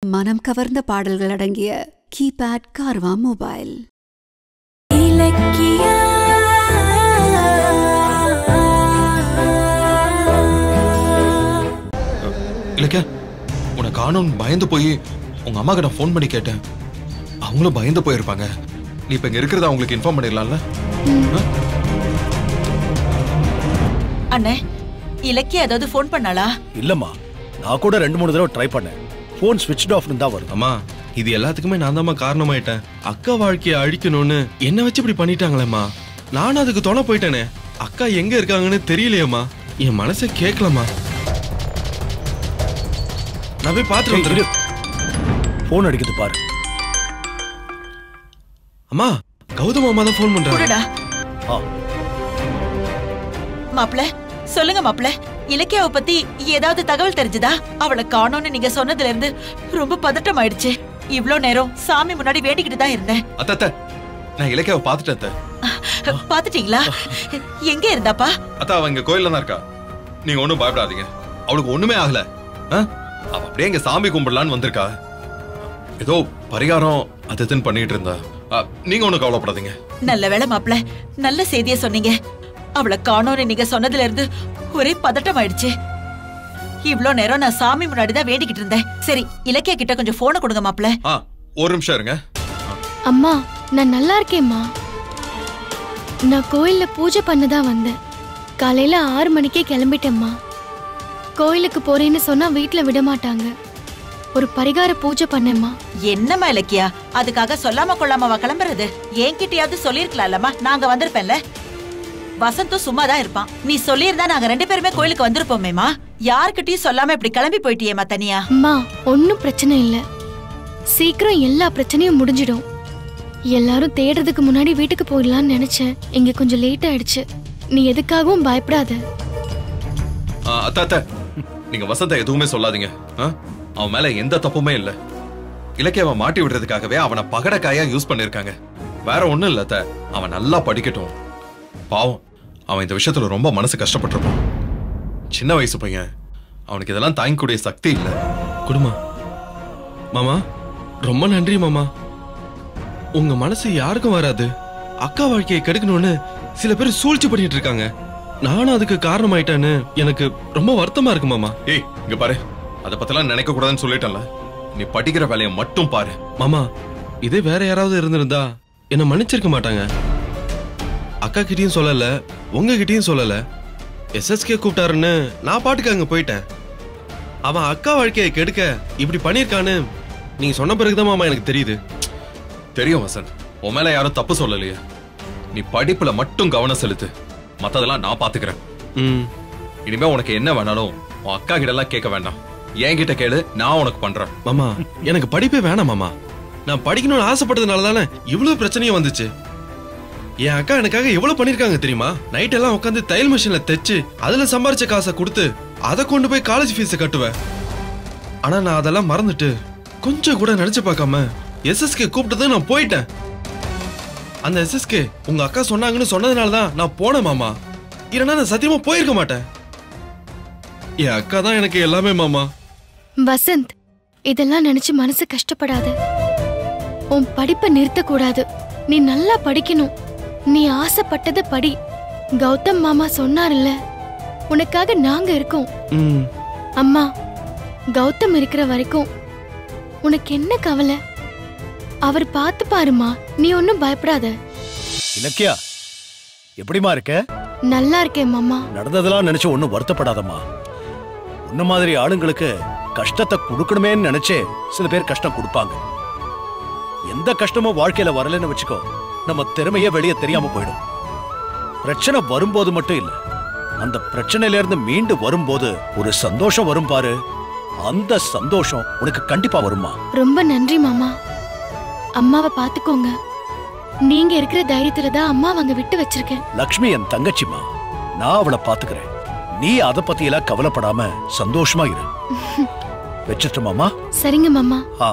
மனம் கவர்ந்த பாடல்கள் அடங்கிய கீபேட் கார்வா மொபைல் இலக்கியா இல்லக்கா உன்னை காணும் பயந்து போய் உங்க அம்மா கிட்ட ஃபோன் பண்ணி கேட்டேன் அவங்களும் பயந்து போயிருப்பாங்க நீ இப்ப இங்க இருக்கிறத அவங்களுக்கு இன்ஃபார்ம் பண்ணிடலாம்ல அண்ணே இலக்கிய ஏதாவது ஃபோன் பண்ணாளா இல்லம்மா நான் கூட ரெண்டு மூணு தடவை ட்ரை பண்ணேன் ஃபோன் ஸ்விட்ச் ஆஃப்னு தான் வருது அம்மா இது எல்லாத்துக்குமே நான் தாம்மா காரணமாயிட்டேன் அக்கா வாழ்க்கையை அழிக்கணும்னு என்ன வச்சு இப்படி பண்ணிட்டாங்களேம்மா நானும் அதுக்கு துணை போயிட்டேனே அக்கா எங்க இருக்காங்கன்னு தெரியலையேம்மா என் மனசை கேட்கலம்மா நான் போய் பார்த்துட்டு வந்துடுறேன் ஃபோன் அடிக்குது பாரு அம்மா கௌதம் அம்மா தான் ஃபோன் பண்றாங்க குடுடா ஆ மாப்ள சொல்லுங்க மாப்ள இலக்கியாவை பத்தி ஏதாவது தகவல் தெரிஞ்சுதா அவளை காணோம்னு நீங்க சொன்னதுல இருந்து ரொம்ப பதட்டம் ஆயிடுச்சு இவ்ளோ நேரம் சாமி முன்னாடி வேண்டிக்கிட்டு தான் இருந்தேன் அத்த அத்த நான் இலக்கியாவை பார்த்துட்டேன் அத்த. பாத்துட்டீங்களா எங்க இருந்தாப்பா அத்தா அவ இங்க கோயில்ல தான் இருக்கா நீங்க ஒண்ணும் பயப்படாதீங்க அவளுக்கு ஒண்ணுமே ஆகல ஆ? அவ அப்படியே இங்க சாமி கும்பிடலான்னு வந்திருக்கா ஏதோ பரிகாரம் அது இதுன்னு பண்ணிட்டு இருந்தா ஆ, நீங்க ஒண்ணும் கவலைப்படாதீங்க நல்ல வேளை மாப்ள நல்ல செய்திய சொன்னீங்க அவளை காணோம்னு நீங்க சொன்னதுல இருந்து ஒரே பதட்டம் ஆயிடுச்சு இவ்ளோ நேரம் நான் சாமி முன்னாடி தான் வேண்டிக்கிட்டு இருந்தேன் சரி இலக்கிய கிட்ட கொஞ்சம் போனை கொடுங்க மாப்ள ஆ ஒரு நிமிஷம் இருங்க அம்மா நான் நல்லா இருக்கேம்மா நான் கோயில்ல பூஜை பண்ண தான் வந்தேன் காலையில ஆறு மணிக்கே கிளம்பிட்டேம்மா கோயிலுக்கு போறேன்னு சொன்னா வீட்ல விட மாட்டாங்க ஒரு பரிகார பூஜை பண்ணேம்மா என்னம்மா இலக்கியா அதுக்காக சொல்லாம கொள்ளாமவா கிளம்புறது என்கிட்டயாவது சொல்லிருக்கலாம்லம்மா நாங்க வந்திருப்பேன்ல வசந்தும் சும்மா தான் இருப்பான் நீ சொல்லியிருந்தா நாங்க ரெண்டு பேருமே கோயிலுக்கு வந்திருப்போமேமா யார்கிட்டயும் சொல்லாம இப்படி கிளம்பி போயிட்டியேம்மா தனியா அம்மா ஒன்றும் பிரச்சனை இல்லை சீக்கிரம் எல்லா பிரச்சனையும் முடிஞ்சிடும் எல்லாரும் தேடுறதுக்கு முன்னாடி வீட்டுக்கு போயிடலாம்னு நினைச்சேன் இங்க கொஞ்சம் லேட் ஆயிடுச்சு நீ எதுக்காகவும் பயப்படாத ஆ, அத்த அத்த நீங்க வசந்த எதுவுமே சொல்லாதீங்க ஆ? அவன் மேல எந்த தப்புமே இல்ல இலக்கியாவை மாட்டி விடுறதுக்காகவே அவனை பகடக்காயா யூஸ் பண்ணிருக்காங்க வேற ஒண்ணும் இல்ல அத்த அவன் நல்லா படிக்கட்டும் பாவம் அவன் இந்த விஷயத்துல ரொம்ப மனசு கஷ்டப்பட்டிருப்பான் சின்ன வயசு பையன் அவனுக்கு இதெல்லாம் தாங்கக்கூடிய சக்தி இல்ல குடுமா மாமா ரொம்ப நன்றி மாமா உங்க மனசு யாருக்கும் வராது அக்கா வாழ்க்கையை கெடுக்கணும்னு சில பேர் சூழ்ச்சி பண்ணிட்டு இருக்காங்க நானும் அதுக்கு காரணமாயிட்டேன்னு எனக்கு ரொம்ப வருத்தமா இருக்கு மாமா ஏய் இங்க பாரு அத பத்திலாம் நினைக்க கூடாதுன்னு சொல்லிட்டேன்ல நீ படிக்கிற வேலையை மட்டும் பாரு மாமா இதே வேற யாராவது இருந்திருந்தா என்ன மன்னிச்சிருக்க மாட்டாங்க அக்கா கிட்டயும் சொல்லல உங்க கிட்டயும் சொல்லல எஸ்எஸ்கே கூப்பிட்டாருன்னு நான் பாட்டுக்கு அங்க போயிட்டேன் அவன் அக்கா வாழ்க்கையை கெடுக்க இப்படி பண்ணிருக்கான்னு நீங்க சொன்ன பிறகுதான் மாமா எனக்கு தெரியுது தெரியும் வசந்த் உன் மேல யாரும் தப்பு சொல்லலையே நீ படிப்புல மட்டும் கவனம் செலுத்து மத்ததெல்லாம் நான் பாத்துக்கிறேன் ம் இனிமே உனக்கு என்ன வேணாலும் உன் அக்கா கிட்ட எல்லாம் கேட்க வேண்டாம் என்கிட்ட கேளு நான் உனக்கு பண்றேன் மாமா எனக்கு படிப்பே வேணாம் மாமா நான் படிக்கணும்னு ஆசைப்பட்டதுனால தானே இவ்வளவு பிரச்சனையும் வந்துச்சு என் அக்கா எனக்காக எவ்வளவு பண்ணிருக்காங்க தெரியுமா நைட் எல்லாம் உட்காந்து தையல் மிஷின்ல தைச்சு அதுல சம்பாரிச்ச காசை கொடுத்து அதை கொண்டு போய் காலேஜ் ஃபீஸ் கட்டுவேன் ஆனா நான் அதெல்லாம் மறந்துட்டு கொஞ்சம் கூட நினைச்சு பார்க்காம எஸ்எஸ்கே கூப்பிட்டது நான் போயிட்டேன் அந்த எஸ்எஸ்கே உங்க அக்கா சொன்னாங்கன்னு சொன்னதுனால தான் நான் போனேன் மாமா இல்லைன்னா நான் சத்தியமா போயிருக்க மாட்டேன் என் அக்கா தான் எனக்கு எல்லாமே மாமா வசந்த் இதெல்லாம் நினைச்சு மனசு கஷ்டப்படாத உன் படிப்பை நிறுத்தக்கூடாது நீ நல்லா படிக்கணும் நீ ஆசைப்பட்டதை படி கௌதம் மாமா சொன்னார்ல உனக்காக நாங்க இருக்கோம் ம் அம்மா கௌதம் இருக்கிற வரைக்கும் உனக்கு என்ன கவலை அவர் பார்த்து பாருமா நீ ஒன்னும் பயப்படாத இலக்கியா எப்படிமா இருக்க நல்லா இருக்கேன் மாமா நடந்ததெல்லாம் நினைச்சு ஒன்னும் வருத்தப்படாதம்மா உன்ன மாதிரி ஆளுங்களுக்கு கஷ்டத்தை கொடுக்கணுமேன்னு நினைச்சே சில பேர் கஷ்டம் கொடுப்பாங்க எந்த கஷ்டமும் வாழ்க்கையில வரலன்னு வச்சுக்கோ நம்ம திறமையே வெளியே தெரியாம போயிடும் பிரச்சனை வரும்போது மட்டும் இல்ல அந்த பிரச்சனையில இருந்து மீண்டு வரும்போது ஒரு சந்தோஷம் வரும் பாரு அந்த சந்தோஷம் உனக்கு கண்டிப்பா வருமா ரொம்ப நன்றி மாமா அம்மாவை பாத்துக்கோங்க நீங்க இருக்கிற தைரியத்துல தான் அம்மா அங்க விட்டு வச்சிருக்கேன் லக்ஷ்மி என் தங்கச்சிமா நான் அவளை பாத்துக்கிறேன் நீ அத பத்தி எல்லாம் கவலைப்படாம சந்தோஷமா இரு வச்சிட்டுமாமா சரிங்க மாமா ஆ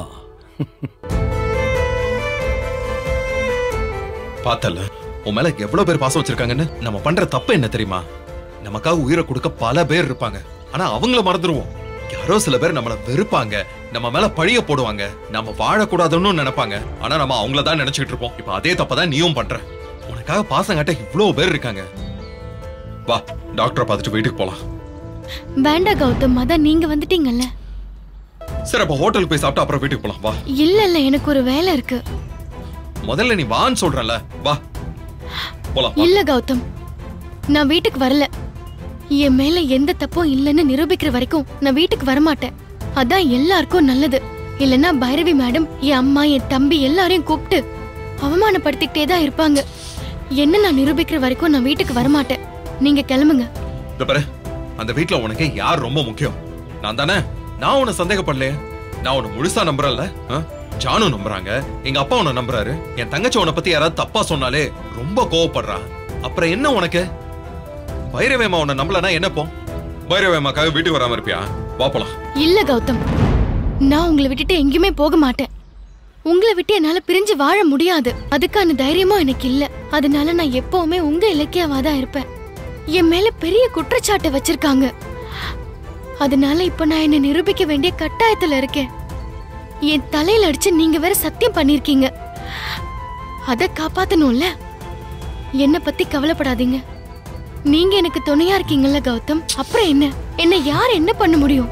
பார்த்தல உன் மேல எவ்வளவு பேர் பாசம் வச்சிருக்காங்கன்னு நம்ம பண்ற தப்பு என்ன தெரியுமா நமக்காக உயிரை கொடுக்க பல பேர் இருப்பாங்க ஆனா அவங்கள மறந்துருவோம் யாரோ சில பேர் நம்மள வெறுப்பாங்க நம்ம மேல பழிய போடுவாங்க நம்ம வாழக்கூடாதுன்னு நினைப்பாங்க ஆனா நம்ம அவங்கள தான் நினைச்சிட்டு இருப்போம் இப்ப அதே தப்பதான் நீயும் பண்ற உனக்காக பாசங்காட்ட இவ்வளவு பேர் இருக்காங்க வா டாக்டரை பார்த்துட்டு வீட்டுக்கு போலாம் வேண்டாம் கௌதம் அதான் நீங்க வந்துட்டீங்கல்ல சரி அப்ப ஹோட்டலுக்கு போய் சாப்பிட்டு அப்புறம் வீட்டுக்கு போலாம் வா இல்ல இல்ல எனக்கு ஒரு வேலை இருக்கு முதல்ல நீ வான்னு சொல்றல வா போலாம் வா. இல்ல கௌதம் நான் வீட்டுக்கு வரல என் மேல எந்த தப்பும் இல்லைன்னு நிரூபிக்கிற வரைக்கும் நான் வீட்டுக்கு வரமாட்டேன் அதான் எல்லாருக்கும் நல்லது இல்லனா பைரவி மேடம் என் அம்மா என் தம்பி எல்லாரையும் கூப்பிட்டு அவமானப்படுத்திக்கிட்டே தான் இருப்பாங்க என்ன நான் நிரூபிக்கிற வரைக்கும் நான் வீட்டுக்கு வரமாட்டேன் நீங்க கிளம்புங்க இந்த பாரு அந்த வீட்ல உனக்கு யார் ரொம்ப முக்கியம் நான் தானே நான் உன்னை சந்தேகப்படலையே நான் உன்னை முழுசா நம்புறேன்ல ஆ? ஜானு நம்புறாங்க எங்க அப்பா உன்னை நம்புறாரு என் தங்கச்சி உன்னை பத்தி யாராவது தப்பா சொன்னாலே ரொம்ப கோவப்படுறா அப்புறம் என்ன உனக்கு பைரவேமா உன்னை நம்பலனா என்ன போ பைரவேமாக்காக வீட்டுக்கு வராம இருப்பியா வா போலாம் இல்ல கௌதம் நான் உங்களை விட்டுட்டு எங்கேயுமே போக மாட்டேன் உங்களை விட்டு என்னால பிரிஞ்சு வாழ முடியாது அதுக்கான தைரியமும் எனக்கு இல்ல அதனால நான் எப்பவுமே உங்க இலக்கியவா தான் இருப்பேன் என் மேல பெரிய குற்றச்சாட்டை வச்சிருக்காங்க அதனால இப்ப நான் என்ன நிரூபிக்க வேண்டிய கட்டாயத்துல இருக்கேன் என் தலையில அடிச்சு நீங்க வேற சத்தியம் பண்ணிருக்கீங்க அத காப்பாத்தணும்ல என்ன பத்தி கவலைப்படாதீங்க நீங்க எனக்கு துணையா இருக்கீங்கல்ல கௌதம் அப்புறம் என்ன என்ன யார் என்ன பண்ண முடியும்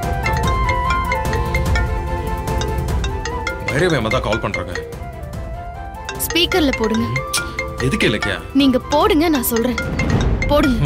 பைரவேமா தான் கால் பண்றாங்க ஸ்பீக்கர்ல போடுங்க எதுக்கு இலக்கியா நீங்க போடுங்க நான் சொல்றேன் போடுங்க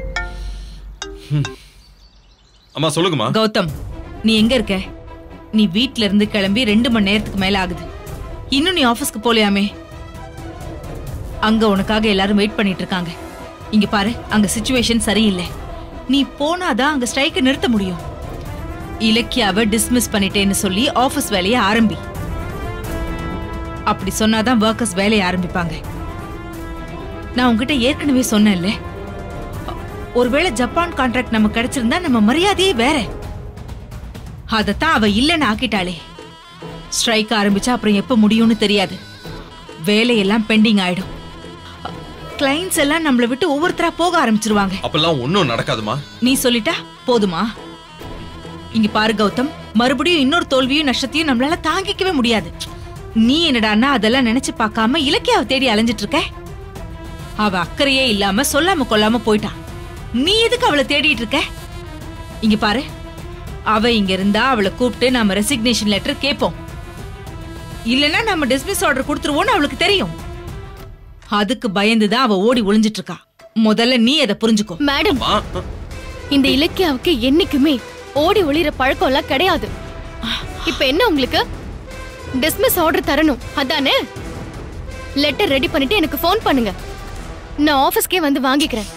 அம்மா சொல்லுங்கம்மா கௌதம் நீ எங்க இருக்க நீ வீட்ல இருந்து கிளம்பி ரெண்டு மணி நேரத்துக்கு மேல ஆகுது இன்னும் நீ ஆபீஸ்க்கு போலையாமே அங்க உனக்காக எல்லாரும் வெயிட் பண்ணிட்டு இருக்காங்க இங்க பாரு அங்க சுச்சுவேஷன் சரியில்லை நீ போனாதான் அங்க ஸ்ட்ரைக்கை நிறுத்த முடியும் இலக்கியாவை டிஸ்மிஸ் பண்ணிட்டேன்னு சொல்லி ஆபீஸ் வேலையை ஆரம்பி அப்படி சொன்னாதான் ஒர்க்கர்ஸ் வேலையை ஆரம்பிப்பாங்க நான் உன்கிட்ட ஏற்கனவே சொன்னேன்ல ஒருவேளை ஜப்பான் கான்ட்ராக்ட் நமக்கு கிடைச்சிருந்தா நம்ம மரியாதையே வேற அதத்தான் அவ இல்லைன்னு ஆக்கிட்டாளே ஸ்ட்ரைக் ஆரம்பிச்சா அப்புறம் எப்ப முடியும்னு தெரியாது வேலையெல்லாம் பெண்டிங் ஆயிடும் கிளைண்ட்ஸ் எல்லாம் நம்மள விட்டு ஒவ்வொருத்தரா போக ஆரம்பிச்சிருவாங்க அப்பெல்லாம் ஒண்ணும் நடக்காதுமா நீ சொல்லிட்டா போதுமா இங்க பாரு கௌதம் மறுபடியும் இன்னொரு தோல்வியும் நஷ்டத்தையும் நம்மளால தாங்கிக்கவே முடியாது நீ என்னடான்னா அதெல்லாம் நினைச்சு பார்க்காம இலக்கியாவை தேடி அலைஞ்சிட்டு இருக்க அவ அக்கறையே இல்லாம சொல்லாம கொள்ளாம போயிட்டான் நீ எதுக்கு அவளை தேடிட்டு இருக்க இங்க பாரு அவ இங்க இருந்தா அவளை கூப்பிட்டு நாம ரெசிக்னேஷன் லெட்டர் கேட்போம் இல்லனா நம்ம டிஸ்மிஸ் ஆர்டர் கொடுத்துருவோம்னு அவளுக்கு தெரியும் அதுக்கு பயந்துதான் அவ ஓடி ஒளிஞ்சிட்டு இருக்கா முதல்ல நீ அதை புரிஞ்சுக்கோ மேடம் ஆ, இந்த இலக்கியாவுக்கு என்னைக்குமே ஓடி ஒளிர பழக்கம் எல்லாம் கிடையாது இப்ப என்ன உங்களுக்கு டிஸ்மிஸ் ஆர்டர் தரணும் அதானே லெட்டர் ரெடி பண்ணிட்டு எனக்கு ஃபோன் பண்ணுங்க நான் ஆபீஸ்க்கே வந்து வாங்கிக்கிறேன்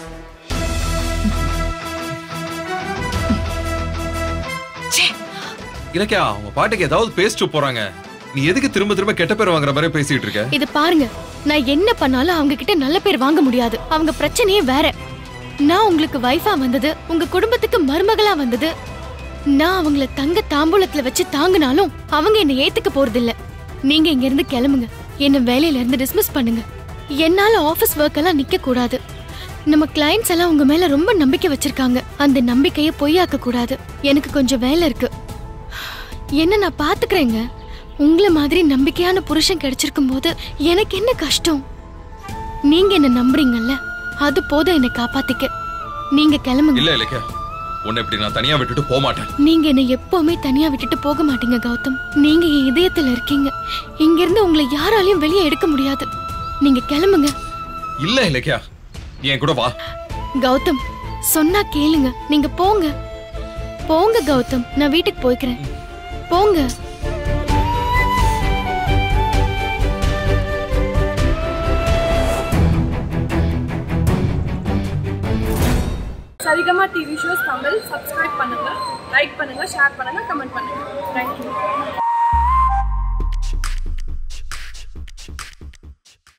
இலக்கியா அவங்க பாட்டுக்கு ஏதாவது பேசிட்டு போறாங்க நீ எதுக்கு திரும்ப திரும்ப கெட்ட பேர் வாங்குற மாதிரி பேசிட்டு இருக்க இது பாருங்க நான் என்ன பண்ணாலும் அவங்க கிட்ட நல்ல பேர் வாங்க முடியாது அவங்க பிரச்சனையே வேற நான் உங்களுக்கு வைஃபா வந்தது உங்க குடும்பத்துக்கு மருமகளா வந்தது நான் அவங்கள தங்க தாம்பூலத்துல வச்சு தாங்கினாலும் அவங்க என்ன ஏத்துக்க போறதில்ல நீங்க இங்க இருந்து கிளம்புங்க என்ன வேலையில இருந்து டிஸ்மிஸ் பண்ணுங்க என்னால ஆபீஸ் ஒர்க் எல்லாம் நிக்க கூடாது நம்ம கிளைண்ட்ஸ் எல்லாம் உங்க மேல ரொம்ப நம்பிக்கை வச்சிருக்காங்க அந்த நம்பிக்கையை பொய்யாக்க கூடாது எனக்கு கொஞ்சம் வேலை இருக்கு என்ன நான் பாத்துக்கிறேங்க உங்கள மாதிரி நம்பிக்கையான புருஷன் கிடைச்சிருக்கும் போது எனக்கு என்ன கஷ்டம் நீங்க என்ன நம்புறீங்கல்ல அது போதும் என்னை காப்பாத்திக்க நீங்க கிளம்புங்க இல்ல இலக்கியா உன்னை இப்படி நான் தனியா விட்டுட்டு போக மாட்டேன் நீங்க என்ன எப்பவுமே தனியா விட்டுட்டு போக மாட்டீங்க கௌதம் நீங்க என் இதயத்துல இருக்கீங்க இங்க இருந்து உங்களை யாராலையும் வெளியே எடுக்க முடியாது நீங்க கிளம்புங்க இல்ல இலக்கியா நீ என் கூட வா கௌதம் சொன்னா கேளுங்க நீங்க போங்க போங்க கௌதம் நான் வீட்டுக்கு போய்க்கிறேன் போங்க Saregama TV shows Tamil subscribe பண்ணுங்க லைக் பண்ணுங்க ஷேர் பண்ணுங்க கமெண்ட் பண்ணுங்க தேங்க்யூ